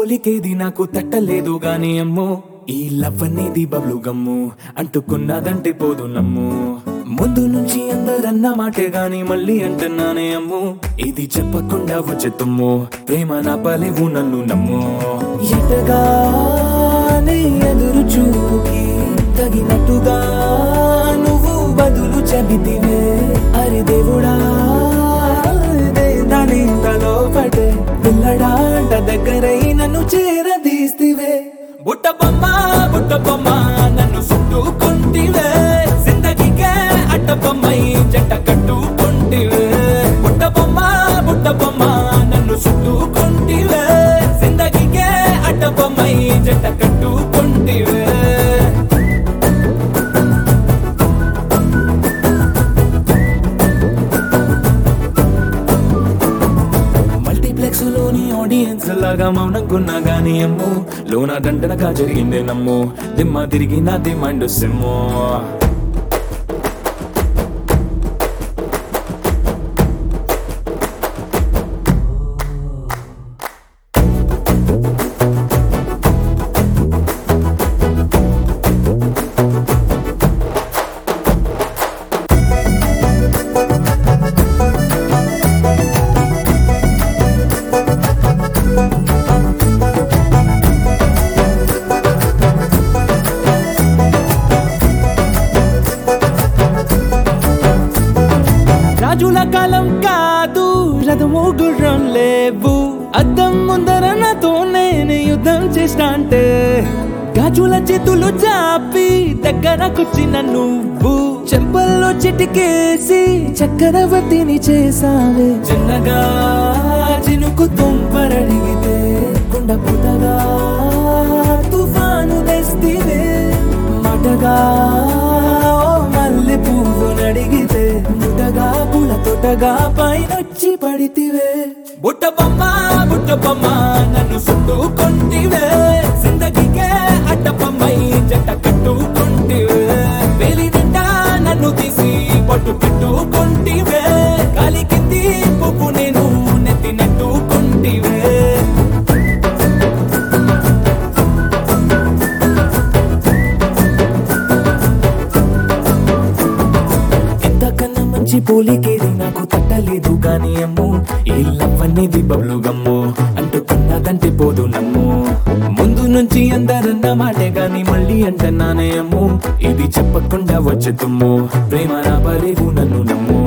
పోలికేది నాకు తట్టలేదు గాని అమ్మో ఈ లవ్ అనేది బబ్లు గమ్ము అంటుకున్నదంటే పోదు నమ్ము ముందు నుంచి అందరన్న మాటే గాని మళ్ళీ అంటున్నానే అమ్ము ఇది చెప్పకుండా వచ్చే తుమ్ము ప్రేమ నా పలేవు నన్ను నమ్ము ఎటగానే ఎదురు చూకి తగినట్టుగా నువ్వు బదులు చెబితివే అరి దేవుడా ఇదే దాని తలో పడే పిల్లడాంట దగ్గరై నన్ను చేరదీస్తివే బుట్ట బొమ్మ బుట్ట బొమ్మ నన్ను చుట్టుకుంటివే జిందగీకే అట్ట బొమ్మై జంట కట్టుకుంటివే బుట్ట బొమ్మ బుట్ట బొమ్మ నన్ను చుట్టుకుంటివే జిందగీకే అట్ట బొమ్మై జంట కట్టుకుంటివే మల్టీప్లెక్స్ లోని ఆడియన్స్ లాగా మౌనంకున్నా గానీ అమ్ము లోన దండనగా జరిగిందే నమ్ము దిమ్మ తిరిగి నా దిమ్మండు సిమ్ము రాజుల కాలం కాదు రథము గుర్రం లేవు అద్దం ముందర నాతో నేను యుద్ధం చేస్తా అంటే గాజుల చేతులు చాపి దగ్గరకొచ్చిన నువ్వు చెంపల్లో చిటికేసి చక్రవర్తిని చేసావే చిన్నగా చినుకు తుంపరడిగితే కుండ పుటగా తుఫాను తెస్తివే మాటగా ఓ మల్లె పువ్వు నడిగితే ముటగా పూల తోటగా పైనొచ్చి పడితివే బుట్ట బొమ్మ బుట్ట బొమ్మ నన్ను చుట్టుకుంటివే జిందగీకే అడ్డ బొమ్మై జంట కట్టుకుంటివే వేలి నిండా నన్ను తీసి పట్టు పెట్టుకుంటివే కాలి కింది పువ్వు నేను నెత్తి నెట్టుకుంటివే ఎంతకన్నా మంచి పోలికేది నాకు తట్టలేదు కానీ అమ్ము ఈ లవ్ అనేది బబ్లు గమ్ము అంటుకున్నదంటే పోదు నమ్ము ముందు నుంచి అందరన్న మాటే గాని మళ్ళీ అంటున్నానే అమ్ము ఇది చెప్పకుండా వచ్చే తుమ్ము ప్రేమ నా పలేవు నన్ను నమ్ము